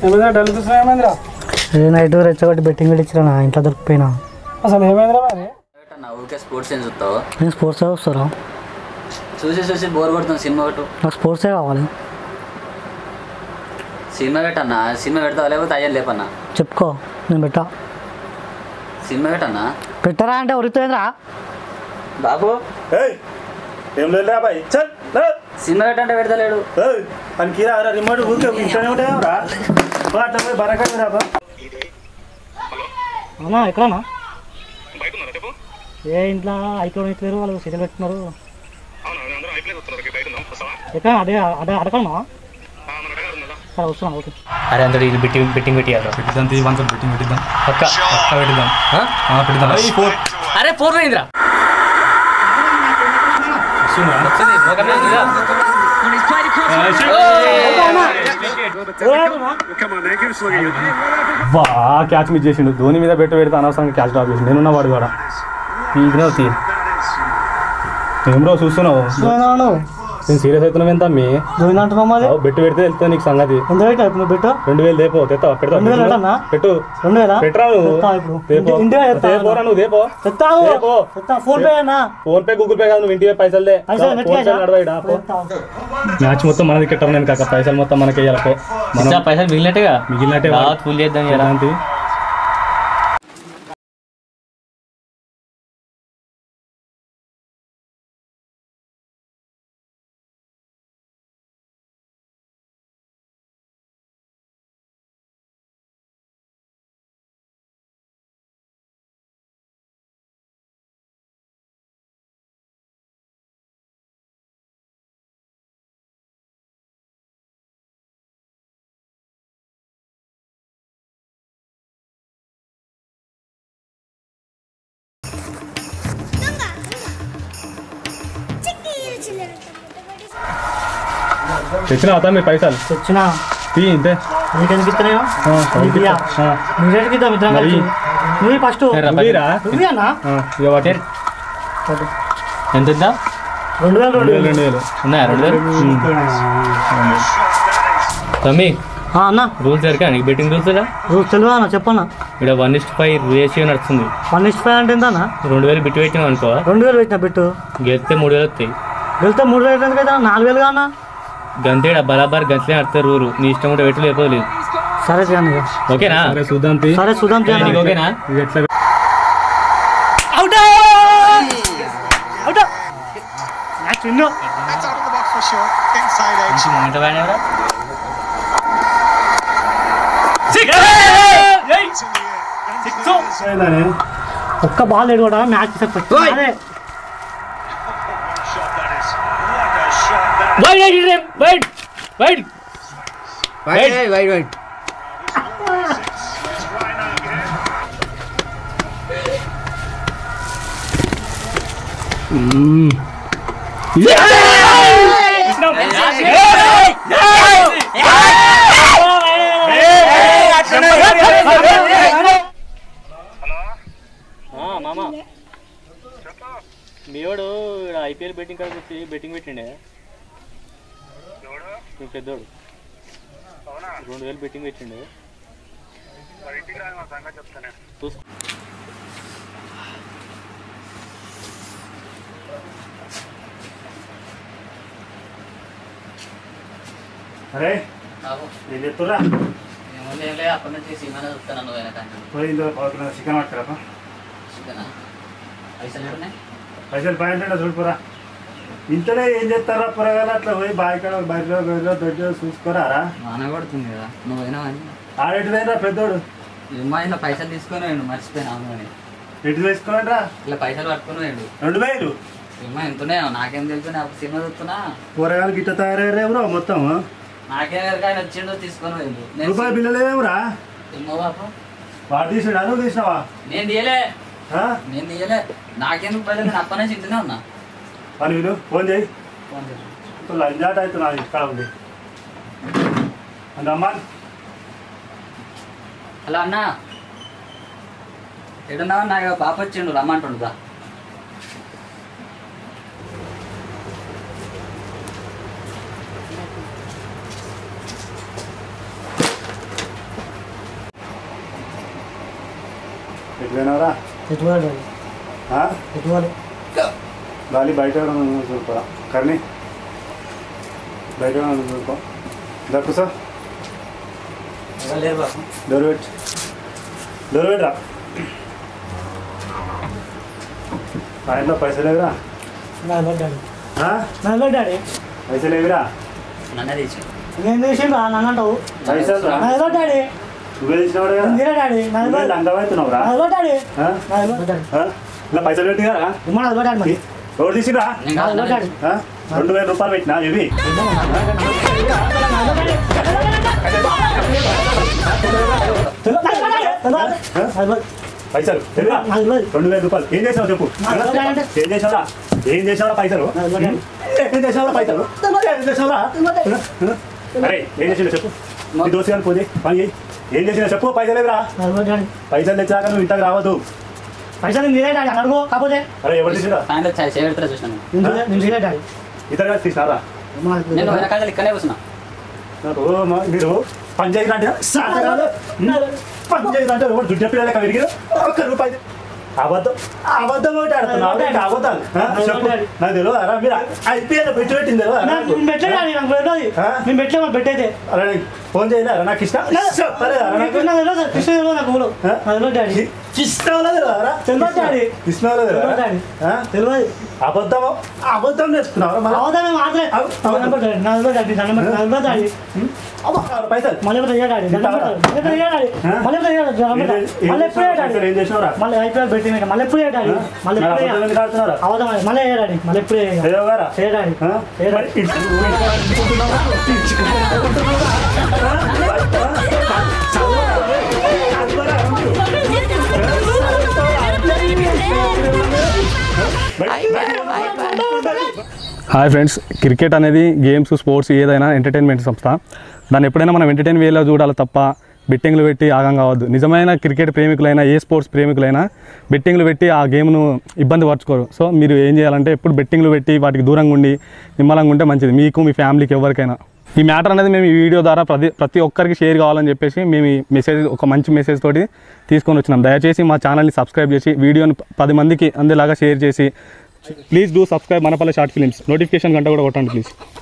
ఏమైందిరా డల్ చూసినా ఏమైందిరా ఏ నైట్ రెచ్చగొట్టి బెట్టింగ్ పెట్టించిన నా ఇంట్లో దొరికిపోయినా అసలు ఏమైందిరా మరి నా ఊరికే స్పోర్ట్స్ ఏం చూస్తావు నేను స్పోర్ట్సే వస్తారా చూసి చూసి బోర్ కొడుతుంది సినిమా పెట్టు నాకు స్పోర్ట్సే కావాలి సినిమా పెట్టన్నా సినిమా పెడతావా లేకపోతే అయ్యని లేపన్నా చెప్పుకో నేను పెట్టా సినిమా పెట్టన్నా పెట్టరా అంటే ఉరిపోయిందిరా బాబు ఏయ్ ఏం లేదురా బాయ్ చల్ లే. సినిమా పెట్టంటే పెడతలేడు ఏయ్ అని కీరా రా రిమోట్ ఊరికే ఇంట్లోనే ఉంటాయా రా అట్లా పోయి బరకాయ రా బా అవునా ఎక్కడనా ఏ ఇంట్లో ఐక్యం ఇట్లేరు వాళ్ళు సీరియల్ పెట్టున్నారు ఎక్కడ అదే అదే అడగలమా సరే వస్తున్నాను ఓకే అరే అంతటి ఇది బెట్టింగ్ బెట్టింగ్ పెట్టియాలి పెట్టిద్దాం తీ వన్ బెట్టింగ్ పెట్టిద్దాం పక్క పక్కా పెట్టిద్దాం ఆ, పెట్టిద్దాం ఈ ఫోర్ అరే ఫోర్ పోయిందిరా వచ్చింది మోకాళ్ళ మీద ఉందిరా. వా క్యాచ్ మిస్ చేసిండు ధోని మీద పెట్ట పెడితే అనవసరంగా క్యాచ్ డ్రాప్ చేసిండు నేనున్న వాడు కూడా పీకినే తీ ఏం రో చూస్తున్నావు నేను సీరియస్ అవుతున్నావు ఎంత మీ దోయిన అంటున్నావు మరి బెట్టు పెడితే వెళ్తుంది నీకు సంగతి ఎంత పెట్టా ఇప్పుడు నువ్వు పెట్టు రెండు వేలు దేపో తెస్తావా పెడతావా రెండు వేలు పెట్టన్నా? పెట్టు రెండు వేలా పెట్టరా నువ్వు తెస్తా ఇప్పుడు దేపో. ఇంటివే తెస్తా. దేపోరా నువ్వు దేపో తెస్తావు దేపో. తెస్తా ఫోన్ పే అన్నా ఫోన్ పే గూగుల్ పే కాదు నువ్వు ఇంటివే పైసలు దే పైసలు నెట్ ఫోన్ పే క్యాషా? నడవా ఈడ, పో. మ్యాచ్ మొత్తం మనది కెట్టం నేను కాక పైసలు మొత్తం మనకి వేయాలి పో మనం ఇచ్చా పైసలు మిగిలినట్టుగా మిగిలినట్టే వాడు. ఫుల్ చేద్దాం ఇలా ఎలాంటి తెచ్చిన అవుతా మీ పైసలు తెచ్చిన తీ ఇంతే నీకు ఎందుకు ఇస్తున్నాయో ఆ, నీకు ఇయ్యా. ఆ, నువ్వు రేటుకి ఇద్దాం ఇద్దరం మరి? కలిసి నువ్వు ఫస్ట్ నువ్వురా? నువ్వు అన్నా ఆ, ఇక వాటి ఎంత ఇద్దాం రెండు వేలు రెండు రెండు వేలు వేలు రెండు వేలు ఉన్నాయా రెండు వేలు తమ్మి ఆ, అన్న రూల్స్ ఎరకా నీకు బెట్టింగ్ రూల్స్ నువ్వు తెలియదు అన్న చెప్పన్నా ఇక్కడ వన్ ఇస్ట్ ఫైవ్ రేషియో నడుస్తుంది వన్ ఇస్ట్ ఫైవ్ అంటే ఎంత అన్న రెండు వేలు బిట్టు పెట్టినాం అనుకో రెండు వేలు పెట్టిన బిట్టు గెలిస్తే మూడు వేలు వస్తాయి వెళ్తే మూడు వేలు ఎందుకు అయితే నాలుగు వేలుగా అన్న గంతేడ బరాబర్ గంతలే ఆడతారు రూరు నీ ఇష్టం ఉంటే పెట్టు లేకపోతే లేదు సరే చేయండి ఇక. ఓకేనా సరే చూద్దాం తీ సరే చూద్దాం నీకు చేయండి ఓకేనా ఇక ఎట్లా అవుట్ అవుట్ మ్యాచ్ విన్ను మంచి మొమెంట్ వాడినవరా? ఏందని ఒక్క బాల్ లేడు కూడా మ్యాచ్ అదే వైడ్ వైడ్ రే, వైడ్ వైడ్ మామ మీవాడు ఐపీఎల్ బెట్టింగ్ కార్డు వచ్చి బెట్టింగ్ పెట్టిండే మీ పెద్దోడు రెండు వేలు బెట్టింగ్ పెట్టిండే చూసుకో అరే బాబు ఏం చెప్తురా ఏముంది ఏం లే అప్పటి నుంచి సినిమా చూస్తాను నువ్వు వెనకంటే పోయిందో పడుతున్నా చికెన్ పట్టుకురా చికెనా పైసలు ఎడున్నాయి పైసలు పాయింట్ చూడుకురా ఇంతలో ఏం చేస్తారా పొరగాల అట్లా పోయి బాయికాడ బయటలో బయటలో దొడ్డిలో చూసుకోరారా వాన కొడుతుంది కదా నువ్వు పోయినావు అని ఆడెటుదైనా పెద్దోడు ఏమో ఇలా పైసలు తీసుకొని వేయండు మర్చిపోయినా అవును అని ఎటు వేసుకోండి ఇలా పైసలు పట్టుకొని వేయండు రెండు వేలు సినిమా ఎంతున్నాయో నాకేం తెలుసు నేను సినిమా చూస్తున్నా కూరగాయలు గిట్ట తయారయ్యారు మొత్తం నాకేం ఎరక ఆయన వచ్చిండు తీసుకొని వేయండు నేను రూపాయలు బిల్లలేవురా ఏమో బాపు వాడు తీసాడు నువ్వు తీసినావా నేను తీయలే ఆ? నేను తీయలే నాకెందుకు పైసలు నేను అప్పటి నుంచి ఇంటనే ఉన్నా పని విను ఫోన్ చేయి ఫోన్ చేయి. ఇప్పుడు లంజాట అవుతున్నా ఇక్కడ ఉంది అందమ్మా హలో అన్న ఎడున్నావు నాకు పాప వచ్చిండు రమ్మంటుండు బా ఎట్లయినారా ఎటువంటి ఎటువంటి గాలి బయట చూడుకోరా కర్ణి బయట చూడుకో దక్కు సార్ లేరు బాబు డోర్ పెట్టి డోర్ పెట్టరా ఆయనలో పైసలు లేవురా నాలుగు డాడీ ఆ? నాలుగు డాడీ పైసలు లేవురా నన్నే తెచ్చి నేను చేసిండు నన్ను అంటావు పైసలు రా నాలుగు డాడీ నువ్వే తెచ్చినవాడు కదా మీరే డాడీ నాలుగు నువ్వే లంగమవుతున్నావురా నాలుగు డాడీ ఆ? నాలుగు డాడీ ఆ? ఇలా పైసలు పెట్టి కదా ఇమ్మా నాలుగు డాడీ మరి ఎవరు తీసిరా నేను కాదు నాలుగు డాడీ ఆ? రెండు వేల రూపాయలు పెట్టినా ఇవి పైసలు తెలుగా రెండు వేల రూపాయలు ఏం చేసావు చెప్పు ఏం చేసావురా ఏం చేసావురా పైసలు ఏం చేసావురా పైసలు ఏం చేసావురా అరే ఏం చేసిందో చెప్పు నీ దోస్తు గారు పోతే పని చేయి ఏం చేసినా చెప్పు పైసలు లేదురా పైసలు తెచ్చాక నువ్వు ఇంతకు రావద్దు పైసలు మీరే డాడీ అడుగు కాకపోతే అరే ఎవరు తీసిరా ప్యాంట్ చేయబెడతారా చూసినాను నేను చేయలే డాడీ ఇతరు గారు తీసినారా నేను వెనకాల ఇక్కడే కూర్చున్నా నాకు మా- మీరు పంచాయతీ అంటే సాధకాలు పంచాయతీ అంటే ఎవరు దుడ్డ పిల్లలక విరిగిరు ఒక్క రూపాయి అబద్ధం అబద్ధం ఒకటి ఆడుతున్నావు ఏంటి అబద్ధాలు ఆ? చెప్పు నాకు తెలియదు అరా మీరు ఐపీఎల్ పెట్టి పెట్టింది తెలియదు నేను పెట్టలే డాడీ నాకు పెట్టదు ఆ? నేను పెట్టలే మాకు పెట్టయితే అరే నీకు ఫోన్ చేయలేరా నాకు ఇష్టం చెప్పలేదా నాకు నాకు తెలియదు కృష్ణ తెలియదు నాకు ఊరు ఆ? నాకు తెలియదు డాడీ ఇష్టం తెలియదురా తెలియదు డాడీ ఇష్టం తెలియదు తెలియదు డాడీ తెలియదు అబద్ధం అబద్ధం నేర్చుకున్నావు మళ్ళీ అవదామే మాత్రమే నాకు తెలియదు డాడీ నాకు తెలియదు డాడీ నాకు తెలియదు డాడీ పైసలు మళ్ళీ ఎప్పుడు అయ్యా డాడీ మళ్ళీ ఎప్పుడు అయ్యా డాడీ మళ్ళీ ఎప్పుడు అయ్యా డాడీ మళ్ళీ ఎప్పుడు అయ్యా డాడీ పైసలు ఏం చేసినావురా మళ్ళీ ఐపీఎల్ పెట్టి మళ్ళీ ఎప్పుడు అయ్యా డాడీ మళ్ళీ మరి ఎప్పుడు అబద్ధం ఎందుకు ఆడుతున్నారా అవదాం మళ్ళీ అయ్యా డాడీ మళ్ళీ ఎప్పుడు అయ్యా ఏదో గారా ఏ డాడీ ఆ? ఏ మరి డాడీ హాయ్ ఫ్రెండ్స్ క్రికెట్ అనేది గేమ్స్ స్పోర్ట్స్ ఏదైనా ఎంటర్టైన్మెంట్ సంస్థ దాన్ని ఎప్పుడైనా మనం ఎంటర్టైన్ వేలో చూడాలి తప్ప బెట్టింగ్లు పెట్టి ఆగం కావద్దు నిజమైన క్రికెట్ ప్రేమికులైనా ఏ స్పోర్ట్స్ ప్రేమికులైనా బెట్టింగ్లు పెట్టి ఆ గేమ్ను ఇబ్బంది పరచుకోరు సో మీరు ఏం చేయాలంటే ఎప్పుడు బెట్టింగ్లు పెట్టి వాటికి దూరంగా ఉండి నిమ్మలంగా ఉంటే మంచిది మీకు మీ ఫ్యామిలీకి ఎవరికైనా ఈ మ్యాటర్ అనేది మేము ఈ వీడియో ద్వారా ప్రతి ప్రతి ఒక్కరికి షేర్ కావాలని చెప్పేసి మేము ఈ మెసేజ్ ఒక మంచి మెసేజ్ తోటి తీసుకొని వచ్చినాం దయచేసి మా ఛానల్ని సబ్స్క్రైబ్ చేసి వీడియోని పది మందికి అందేలాగా షేర్ చేసి please do subscribe Manapalli short films notification గంట కూడా కొట్టండి ప్లీజ్